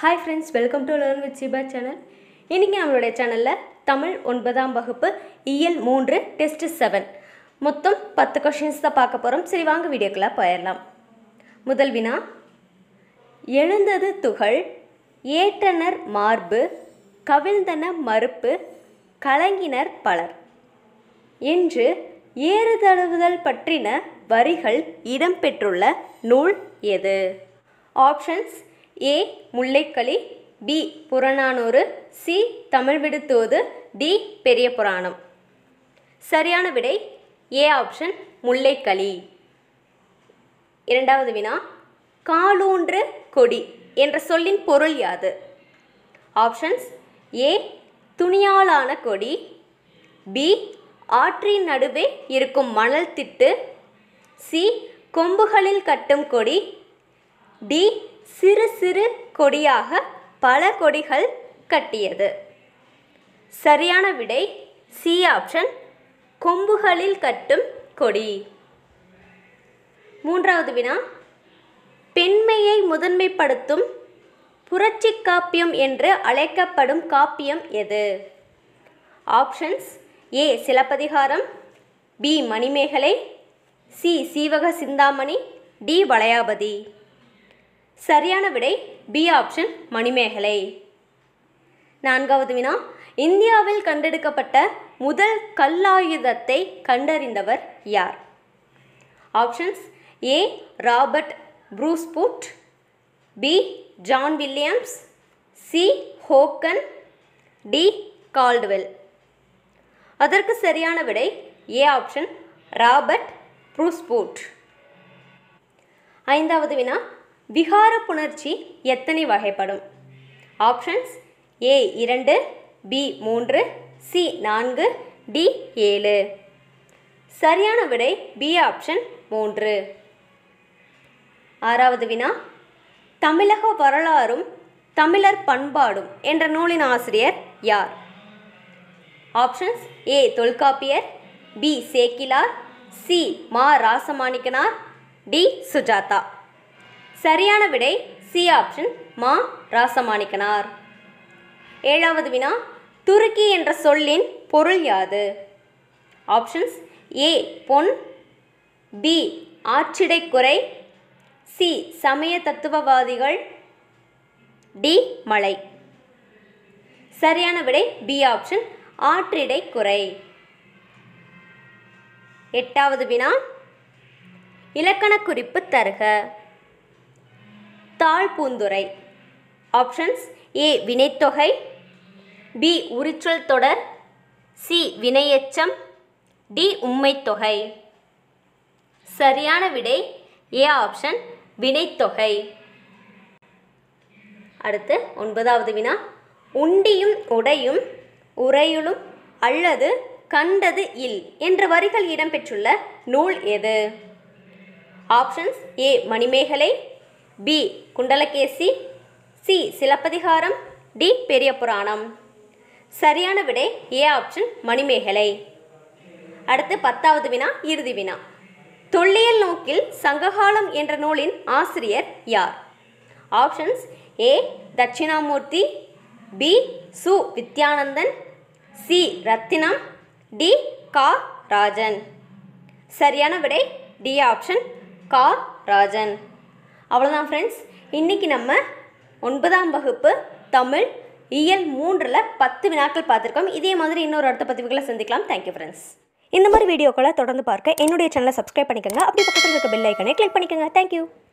hi friends welcome to learn with Siba channel இன்றைக்கி நம்மளுடைய சேனலில் தமிழ் ஒன்பதாம் வகுப்பு இயல் மூன்று டெஸ்ட் செவன் மொத்தம் பத்து கொஷின்ஸ் தான் பார்க்க போகிறோம் சரி வாங்க வீடியோக்குள்ளே போயிடலாம் முதல் வினா எழுந்தது துகள் ஏற்றனர் மார்பு கவிழ்ந்தன மறுப்பு கலங்கினர் பலர் என்று ஏறுதழுவுதல் பற்றின வரிகள் இடம்பெற்றுள்ள நூல் எது ஆப்ஷன்ஸ் ஏ முல்லைக்களி B Purananuru C Tamil Viduthoothu D Periya Puranam சரியான விடை ஏ ஆப்ஷன் முல்லைக்களி இரண்டாவது வினா காலூன்று கொடி என்ற சொல்லின் பொருள் யாது ஆப்ஷன்ஸ் ஏ துணியாலான கொடி பி ஆற்றின் நடுவே இருக்கும் மணல் திட்டு சி கொம்புகளில் கட்டும் கொடி டி சிறு சிறு கொடியாக பல கொடிகள் கட்டியது சரியான விடை சி ஆப்ஷன் கொம்புகளில் கட்டும் கொடி மூன்றாவது வினா பெண்மையை முதன்மைப்படுத்தும் புரட்சி காப்பியம் என்று அழைக்கப்படும் காப்பியம் எது options A Silappathikaram B Manimekalai C Seevaka Chintamani D Valayapathi சரியான விடை பி ஆப்ஷன் மணிமேகலை நான்காவது வினா இந்தியாவில் கண்டெடுக்கப்பட்ட முதல் கல்லாயுதத்தை கண்டறிந்தவர் யார் options A Robert Bruce Foote B John Williams C ஹோக்கன் டி கால்ட்வெல் அதற்கு சரியான விடை ஏ ஆப்ஷன் ராபர்ட் ப்ரூஸ்பூட் ஐந்தாவது வினா விகார புணர்ச்சி எத்தனை வகைப்படும் ஆப்ஷன்ஸ் ஏ இரண்டு பி மூன்று சி நான்கு டி ஏழு சரியான விடை பி ஆப்ஷன் மூன்று ஆறாவது வினா தமிழக வரலாறும் தமிழர் பண்பாடும் என்ற நூலின் ஆசிரியர் யார் options A Tholkappiyar B Sekkizhar C Ma Rasamanikkanar D Sujatha சரியான விடை சி ஆப்ஷன் மா ராசமாணிக்கனார் ஏழாவது வினா துருக்கி என்ற சொல்லின் பொருள் யாது ஆப்ஷன்ஸ் ஏ பொன் பி ஆற்றிடைக்குறை சி சமய தத்துவவாதிகள் டி மலை சரியான விடை பி ஆப்ஷன் ஆற்றிடை குறை எட்டாவது வினா இலக்கண குறிப்பு தருக தாழ் பூந்துரை ஆப்ஷன்ஸ் ஏ வினைத்தொகை பி உரிச்சொல் தொடர் சி வினையெச்சம் டி உம்மைத்தொகை சரியான விடை ஏ ஆப்ஷன் வினைத்தொகை அடுத்து ஒன்பதாவது வினா உண்டியும் உடையும் உரையுளும் அல்லது கண்டது இல் என்ற வரிகள் இடம்பெற்றுள்ள நூல் எது options A Manimekalai B Kundalakesi C Silappathikaram D Periya Puranam சரியான விடை ஏ ஆப்ஷன் மணிமேகலை அடுத்து பத்தாவது வினா இறுதி வினா தொல்லியல் நோக்கில் சங்ககாலம் என்ற நூலின் ஆசிரியர் யார் ஆப்ஷன்ஸ் ஏ தட்சிணாமூர்த்தி பி சு வித்யானந்தன் சி ரத்தினம் டி கா ராஜன் சரியான விடை டி ஆப்ஷன் கா ராஜன் அவ்வளோதான் ஃப்ரெண்ட்ஸ் இன்றைக்கி நம்ம ஒன்பதாம் வகுப்பு தமிழ் இயல் மூன்றில் பத்து வினாக்கள் பார்த்துருக்கோம் இதே மாதிரி இன்னொரு அடுத்த பதிவுகளை சந்திக்கலாம் தேங்க்யூ ஃப்ரெண்ட்ஸ் இந்த மாதிரி வீடியோக்களை தொடர்ந்து பார்க்க என்னுடைய சேனலை சப்ஸ்கிரைப் பண்ணிக்கோங்க அப்படி பக்கத்தில் இருக்க பெல் ஐக்கனை கிளிக் பண்ணிக்கோங்க தேங்க்யூ